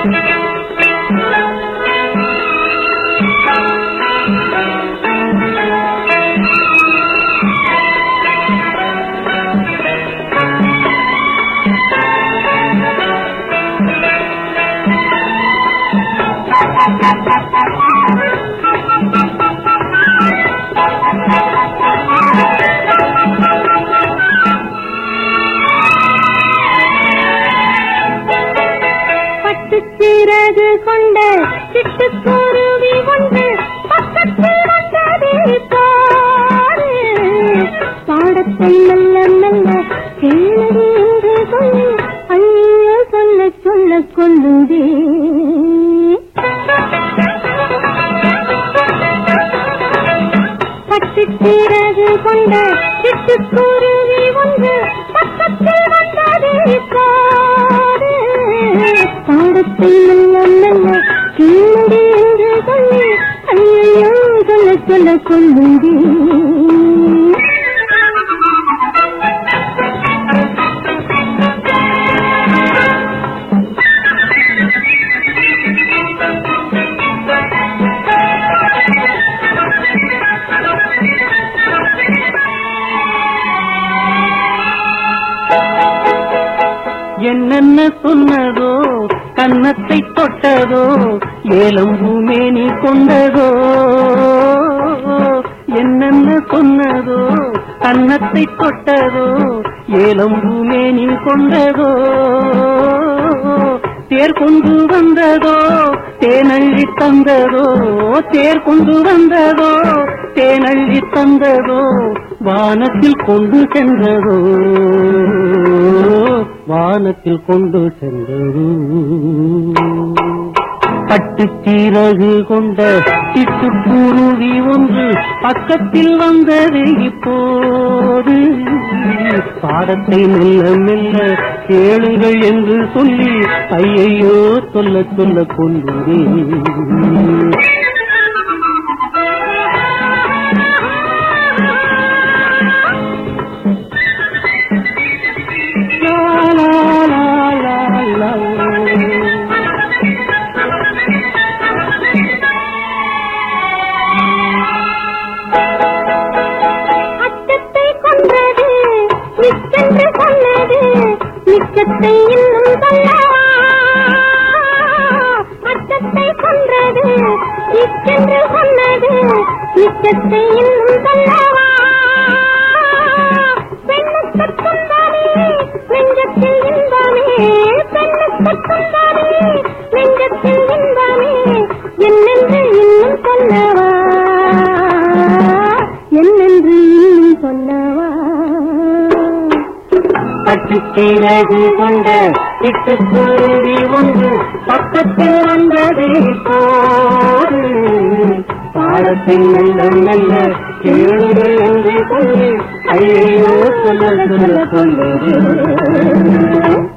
பட்டுச் சிறகு கொண்ட சிட்டுக்குருவி ஒன்று பக்கத்தில் வந்ததே பாரு பாடத்தை மெல்ல மெல்ல கேளடி என்று சொல்லி ஐயோ சொல்ல சொல்ல கொள்ளுதே பட்டுச் சிறகு கொண்ட சிட்டுக்குருவி ஒன்று பக்கத்தில் வந்ததே பாரு பாடத்தை மெல்ல மெல்ல கீழடி என்று சொல்லி ஐயோ சொல்ல சொல்ல கொள்ளுதே என்னென்ன சொன்னதோ கன்னத்தை தொட்டதோ ஏலம் பூமேனி கொண்டதோ என்னென்ன சொன்னதோ கன்னத்தை தொட்டதோ ஏலம் பூமேனி கொண்டதோ தேர் கொண்டு வந்ததோ தேனள்ளி தந்ததோ தேர் கொண்டு வந்ததோ தேனள்ளி தந்ததோ வானத்தில் கொண்டு சென்றதோ வானத்தில் கொண்டு சென்றதோ பட்டுச் சீரகு கொண்ட சிட்டுக்குருவி ஒன்று பக்கத்தில் வந்தது இப்போது பாடத்தை மெல்ல மெல்ல கேளுங்கள் என்று சொல்லி ஐயையோ சொல்ல சொல்ல கொள்ளுகிறேன் லா, லா, லா, லா, லா. அச்சத்தை கொன்றது மிச்சென்று சொன்னது மிச்சத்தை இன்னும் சொல்லவா அச்சத்தை கொன்றது மிச்சென்று சொன்னது மிச்சத்தை இன்னும் சொல்லவா பெண்ணுக்கு துன்பமே நெஞ்சத்தில் இன்பமே பெண்ணுக்கு துன்பமே நெஞ்சத்தில் இன்பமே என்னென்று இன்னும் சொல்லவா என்னென்று இன்னும் சொல்லவா பட்டுச்சிறகு கொண்ட சிட்டுக்குருவி ஒன்று பக்கத்தில் வந்தது இப்போது பாடத்தை மெல்ல மெல்ல கேளுங்கள் என்று சொல்லி ஐயோ சொல்ல சொல்ல சொல்லுது